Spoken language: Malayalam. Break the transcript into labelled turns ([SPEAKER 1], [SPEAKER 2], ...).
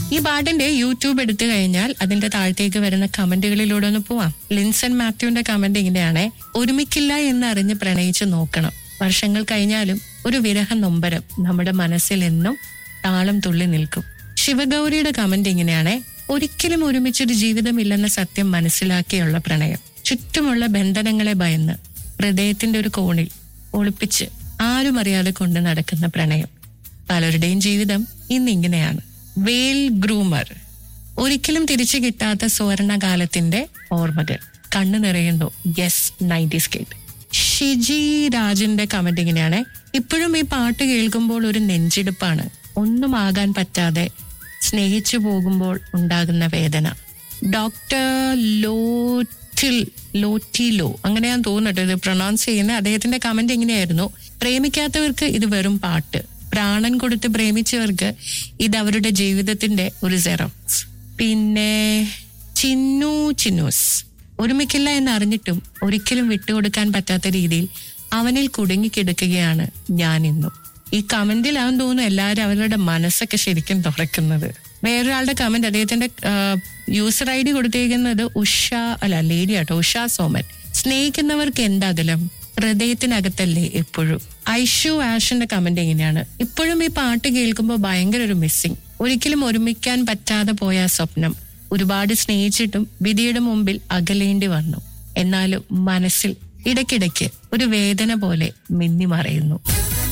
[SPEAKER 1] ഈ പാട്ടിന്റെ യൂട്യൂബ് എടുത്തു കഴിഞ്ഞാൽ അതിന്റെ താഴത്തേക്ക് വരുന്ന കമന്റുകളിലൂടെ ഒന്ന് പോവാം ലിൻസൺ മാത്യുവിന്റെ കമന്റ് ഇങ്ങനെയാണ് ഒരുമിക്കില്ല എന്ന് അറിഞ്ഞ് പ്രണയിച്ച് നോക്കണം വർഷങ്ങൾ കഴിഞ്ഞാലും ഒരു വിരഹ നൊമ്പരം നമ്മുടെ മനസ്സിൽ എന്നും താളം തുള്ളി നിൽക്കും ശിവഗൗരിയുടെ കമന്റ് ഇങ്ങനെയാണ് ഒരിക്കലും ഒരുമിച്ചൊരു ജീവിതമില്ലെന്ന സത്യം മനസ്സിലാക്കിയുള്ള പ്രണയം ചുറ്റുമുള്ള ബന്ധനങ്ങളെ ഭയന്ന് ഹൃദയത്തിന്റെ ഒരു കോണിൽ ഒളിപ്പിച്ച് ആരും അറിയാതെ കൊണ്ട് നടക്കുന്ന പ്രണയം പലരുടെയും ജീവിതം ഇന്നിങ്ങനെയാണ് വേൽ ഗ്രൂമർ ഒരിക്കലും തിരിച്ചു കിട്ടാത്ത സുവർണകാലത്തിന്റെ ഓർമ്മകൾ കണ്ണു നിറയുന്നു യെസ് നയൻറ്റീസ് കേട്ട് ഷിജി രാജന്റെ കമന്റ് ഇങ്ങനെയാണ് ഇപ്പോഴും ഈ പാട്ട് കേൾക്കുമ്പോൾ ഒരു നെഞ്ചിടിപ്പാണ് ഒന്നും ആകാൻ പറ്റാതെ സ്നേഹിച്ചു പോകുമ്പോൾ ഉണ്ടാകുന്ന വേദന ഡോക്ടർ ലോറ്റിൽ ലോറ്റിലോ അങ്ങനെയാന്ന് തോന്നുന്നുട്ടോ ഇത് പ്രൊണൗൺസ് ചെയ്യുന്ന അദ്ദേഹത്തിന്റെ കമന്റ് എങ്ങനെയായിരുന്നു പ്രേമിക്കാത്തവർക്ക് ഇത് വെറും പാട്ട് പ്രാണൻ കൊടുത്ത് പ്രേമിച്ചവർക്ക് ഇത് അവരുടെ ജീവിതത്തിന്റെ ഒരു സെറോക്സ് പിന്നെ ചിന്നു ചിന്നൂസ് ഒരുമിക്കില്ല എന്ന് അറിഞ്ഞിട്ടും ഒരിക്കലും വിട്ടുകൊടുക്കാൻ പറ്റാത്ത രീതിയിൽ അവനിൽ കുടുങ്ങിക്കിടക്കുകയാണ് ഞാൻ ഇന്നും ഈ കമന്റിൽ അവൻ തോന്നുന്നു എല്ലാവരും അവരുടെ മനസ്സൊക്കെ ശരിക്കും തുറക്കുന്നത് വേറൊരാളുടെ കമന്റ് അദ്ദേഹത്തിന്റെ യൂസർ ഐ ഡി കൊടുത്തിരിക്കുന്നത് ഉഷ അല്ല ലേഡി ആട്ടോ ഉഷ സോമൻ സ്നേഹിക്കുന്നവർക്ക് എന്തകലം ഹൃദയത്തിനകത്തല്ലേ എപ്പോഴും ഐഷു ആഷിന്റെ കമന്റ് എങ്ങനെയാണ് ഇപ്പോഴും ഈ പാട്ട് കേൾക്കുമ്പോൾ ഭയങ്കര ഒരു മിസ്സിങ് ഒരിക്കലും ഒരുമിക്കാൻ പറ്റാതെ പോയ ആ സ്വപ്നം ഒരുപാട് സ്നേഹിച്ചിട്ടും വിധിയുടെ മുമ്പിൽ അകലേണ്ടി വന്നു എന്നാലും മനസ്സിൽ ഇടയ്ക്കിടയ്ക്ക് ഒരു വേദന പോലെ മിന്നി മറയുന്നു